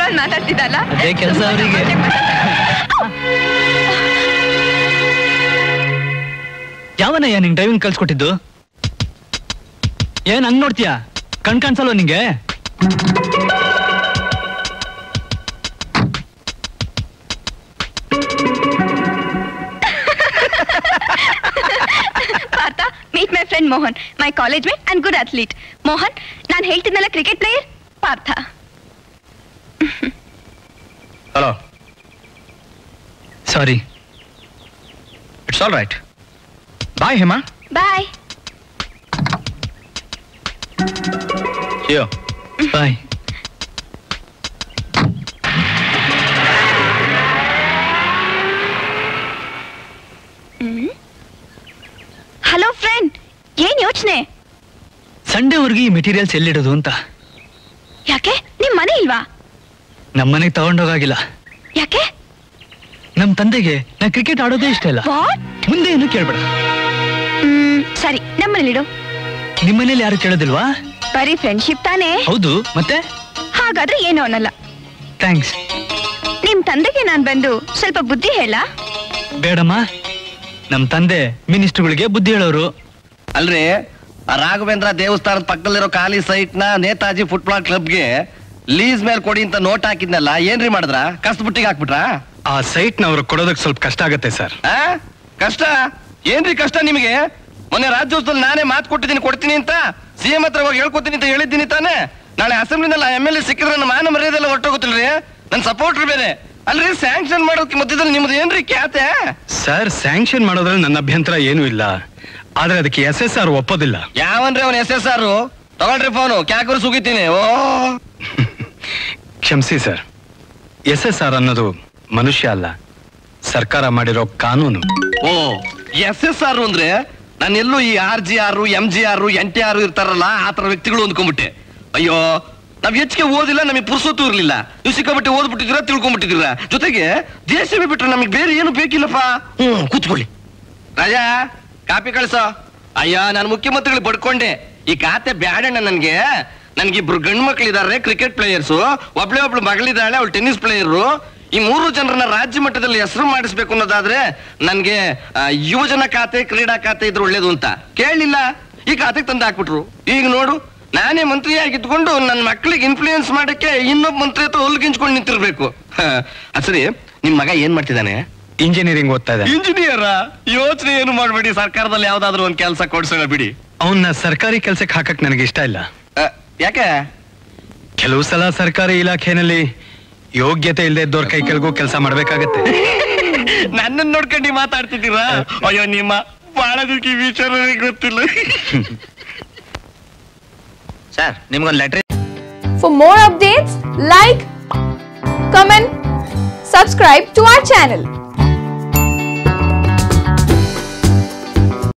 ಒಂದ್ ಮಾತಾಡ್ತಿದ್ದಲ್ಲ ಅದೇ ಕೆಲ್ಸ ಅವ್ರಿಗೆ. ಯಾವನಯ್ಯ ನಿಂಗ್ ಡ್ರೈವಿಂಗ್ ಕಲ್ಸ್ಕೊಟ್ಟಿದ್ದು ಏನ್ ಹಂಗ್ ನೋಡ್ತೀಯಾ ಕಣ್ ಕಾಣ್ಸಲ್ವ ನಿಂಗೆ Partha meet my friend Mohan my college mate and good athlete Mohan ನಾನು ಹೇಳ್ತಿದ್ನಲ್ಲ cricket player Partha hello sorry it's all right bye Hema bye yo bye hello friend ಏನ್ ಯೋಚನೆ ಸಂಡೇವರೆಗೆ ಈ ಮೆಟೀರಿಯಲ್ಸ್ ಎಲ್ಲಿಡೋದು ಅಂತ ಯಾಕೆ ನಿಮ್ ಮನೆ ಇಲ್ವಾ ನಮ್ಮನೆಗೆ ತಗೊಂಡೋಗಾಗಿಲ್ಲ ಯಾಕೆ ನಮ್ ತಂದೆಗೆ ನಾ ಕ್ರಿಕೆಟ್ ಆಡೋದೇ ಇಷ್ಟ ಇಲ್ಲ ವಾಟ್ ಮುಂದೆ ಏನು ಕೇಳ್ಬೇಡ ಹ್ಮ್ ಸರಿ ನಮ್ಮನೇಲಿಡು ನಿಮ್ಮನೇಲಿ ಯಾರು ಕೇಳೋದಿಲ್ವಾ ಬರೀ ಫ್ರೆಂಡ್ಶಿಪ್ ತಾನೇ ಹೌದು ಮತ್ತೆ ಹಾಗಾದ್ರೆ ಏನು ಅನ್ನಲ್ಲ ಥ್ಯಾಂಕ್ಸ್ ನಿಮ್ ತಂದೆಗೆ ನಾನ್ ಬಂದು ಸ್ವಲ್ಪ ಬುದ್ಧಿ ಹೇಳ ಬೇಡಮ್ಮ ನಮ್ ತಂದೆ ಮಿನಿಸ್ಟರ್ಗಳಿಗೆ ಬುದ್ಧಿ ಹೇಳೋರು ಅಲ್ರಿ ಆ ರಾಘವೇಂದ್ರ ದೇವಸ್ಥಾನದ ಪಕ್ಕದಲ್ಲಿರೋ ಖಾಲಿ ಸೈಟ್ ನ ನೇತಾಜಿ ಫುಟ್ಬಾಲ್ ಕ್ಲಬ್ಗೆ ಲೀಸ್ ಮೇಲೆ ಕೊಡಿ ಅಂತ ನೋಟ್ ಹಾಕಿದ್ನಲ್ಲ ಏನ್ರಿ ಮಾಡಿದ್ರ ಕಷ್ಟ ಬುಟ್ಟಿಗೆ ಹಾಕ್ಬಿಟ್ರಾ ಆ ಸೈಟ್ ನವ್ರು ಕೊಡೋದಕ್ಕೆ ಸ್ವಲ್ಪ ಕಷ್ಟ ಆಗತ್ತೆ ಸರ್ ಆ? ಕಷ್ಟ ಏನ್ರಿ ಕಷ್ಟ ನಿಮಗೆ ಮೊನ್ನೆ ರಾಜ್ಯೋತ್ಸವದಲ್ಲಿ ನಾನೇ ಮಾತು ಕೊಟ್ಟಿದ್ದೀನಿ ಕೊಡ್ತೀನಿ ಅಂತ ಸಿಎಂ ಹತ್ರ ಹೋಗಿ ಹೇಳ್ಕೊತೀನಿ ಅಂತ ಹೇಳಿದ್ದೀನಿ ತಾನೇ ನಾಳೆ ಅಸೆಂಬ್ಲಿನಲ್ಲಿ ಎಮ್ ಎಲ್ ಎ ಸಿಕ್ಕಿದ್ರೆ ನನ್ನ ಮಾನ ಮರ್ಯಾದೆಲ್ಲ ಹೊರಟೋಗುತ್ತಿಲ್ರಿ ನನ್ನ ಸಪೋರ್ಟರ್ ಬೇರೆ ಅಲ್ರಿ ಸ್ಯಾಂಕ್ಷನ್ ಮಾಡೋಕೆ ಮಧ್ಯದಲ್ಲಿ ನಿಮ್ದು ಏನ್ರಿ ಖ್ಯಾತೆ ಸರ್ ಸ್ಯಾಂಕ್ಷನ್ ಮಾಡೋದ್ರಲ್ಲಿ ನನ್ನ ಅಭ್ಯಂತರ ಏನೂ ಇಲ್ಲ ಆದ್ರೆ ಅದಕ್ಕೆ ಎಸ್ ಎಸ್ ಆರ್ ಒಪ್ಪೋದಿಲ್ಲ ಯಾವನ್ರಿ ಅವನ್ ಎಸ್ ಎಸ್ ಆರ್ ತಗೊಳ್ರಿ ಫೋನು ಕ್ಯಾಕರು ಸುಗಿತೀನಿ ಓ ಕ್ಷಮಿಸಿ ಸರ್ ಎಸ್ ಎಸ್ ಆರ್ ಅನ್ನೋದು ಮನುಷ್ಯ ಅಲ್ಲ ಸರ್ಕಾರ ಮಾಡಿರೋ ಕಾನೂನು ಓ ಎಸ್ ಎಸ್ ಆರ್ ಅಂದ್ರೆ ನಾನು ಎಲ್ಲೂ ಈ R G R M G R N T R ಇರ್ತಾರಲ್ಲ ಆ ತರ ವ್ಯಕ್ತಿಗಳು ಅಂದ್ಕೊಂಡ್ಬಿಟ್ಟೆ ಅಯ್ಯೋ ನಾವ್ ಹೆಚ್ಚಿಗೆ ಓದಿಲ್ಲ ನಮಗೆ ಪುರ್ಸೊತ್ತು ಇರ್ಲಿಲ್ಲ ನೀವು ಸಿಕ್ಕಾಪಟ್ಟೆ ಓದ್ಬಿಟ್ಟಿದ್ದೀರಾ ತಿಳ್ಕೊಂಡ್ಬಿಟ್ಟಿದ್ದೀರಾ ಜೊತೆಗೆ ದೇಶವೇ ಬಿಟ್ರೆ ನಮಗೆ ಬೇರೆ ಏನು ಬೇಕಿಲ್ಲಪ್ಪ ಹ್ಮ್ ಕೂತ್ಕೊಳ್ಳಿ ರಾಜಾ ಕಾಪಿ ಕಳಿಸೋ ಅಯ್ಯೋ ನಾನು ಮುಖ್ಯಮಂತ್ರಿಗಳು ಬಡ್ಕೊಂಡೆ ಈ ಖಾತೆ ಬ್ಯಾಡಣ್ಣ ನನ್ಗೆ ನನ್ಗೆ ಇಬ್ರು ಗಂಡು ಮಕ್ಳಿದಾರೆ ಕ್ರಿಕೆಟ್ ಪ್ಲೇಯರ್ಸು ಒಬ್ಳೆ ಒಬ್ಳು ಮಗಳಿದ್ದಾಳೆ ಅವಳು ಟೆನ್ನಿಸ್ ಪ್ಲೇಯರು ಈ ಮೂರು ಜನರನ್ನ ರಾಜ್ಯ ಮಟ್ಟದಲ್ಲಿ ಹೆಸರು ಮಾಡಿಸ್ಬೇಕು ಅನ್ನೋದಾದ್ರೆ ನನ್ಗೆ ಆ, ಯುವಜನ ಖಾತೆ ಕ್ರೀಡಾ ಖಾತೆ ಇದ್ರೆ ಒಳ್ಳೇದು ಅಂತ ಕೇಳಲಿಲ್ಲ ಈ ಖಾತೆಗೆ ತಂದು ಹಾಕ್ಬಿಟ್ರು ಈಗ ನೋಡು ನಾನೇ ಮಂತ್ರಿಯಾಗಿದ್ಕೊಂಡು ನನ್ನ ಮಕ್ಕಳಿಗೆ ಇನ್ಫ್ಲೂಯೆನ್ಸ್ ಮಾಡಕ್ಕೆ ಇನ್ನೊಬ್ಬ ಮಂತ್ರಿ ಹತ್ರ ಹೊಲ್ಗಿಂಚ್ಕೊಂಡು ನಿಂತಿರ್ಬೇಕು ಹ, ಅದ್ ಸರಿ ನಿಮ್ ಮಗ ಏನ್ ಮಾಡ್ತಿದ್ದಾನೆ ಇಂಜಿನಿಯರಿಂಗ್ ಓದ್ತಾ ಇದ್ದಾನೆ ಇಂಜಿನಿಯರ್ ಯೋಚನೆ ಏನು ಮಾಡ್ಬೇಡಿ ಸರ್ಕಾರದಲ್ಲಿ ಯಾವ್ದಾದ್ರು ಒಂದ್ ಕೆಲಸ ಕೊಡ್ಸೋಣ ಬಿಡಿ ಅವನ್ನ ಸರ್ಕಾರಿ ಕೆಲ್ಸಕ್ಕೆ ಹಾಕಕ್ ನನಗೆ ಇಷ್ಟ ಇಲ್ಲ ಅ, ಯಾಕೆ ಕೆಲವು ಸಲ ಸರ್ಕಾರಿ ಇಲಾಖೆನಲ್ಲಿ ಯೋಗ್ಯತೆ ಇಲ್ಲದೆ ಇದ್ದವ್ರ ಕೈ ಕೆಳಗೂ ಕೆಲಸ ಮಾಡ್ಬೇಕಾಗತ್ತೆ ನನ್ನನ್ನು ನೋಡ್ಕೊಂಡು ಮಾತಾಡ್ತಿದ್ದೀರಾ ಅಯ್ಯೋ ನಿಮ್ಮ ಬಾಳದಕ್ಕೆ ಈ ವಿಚಾರ ಗೊತ್ತಿಲ್ಲ ಸರ್ ನಿಮ್ಗೊಂದು letter For more updates, like, comment, subscribe to our channel.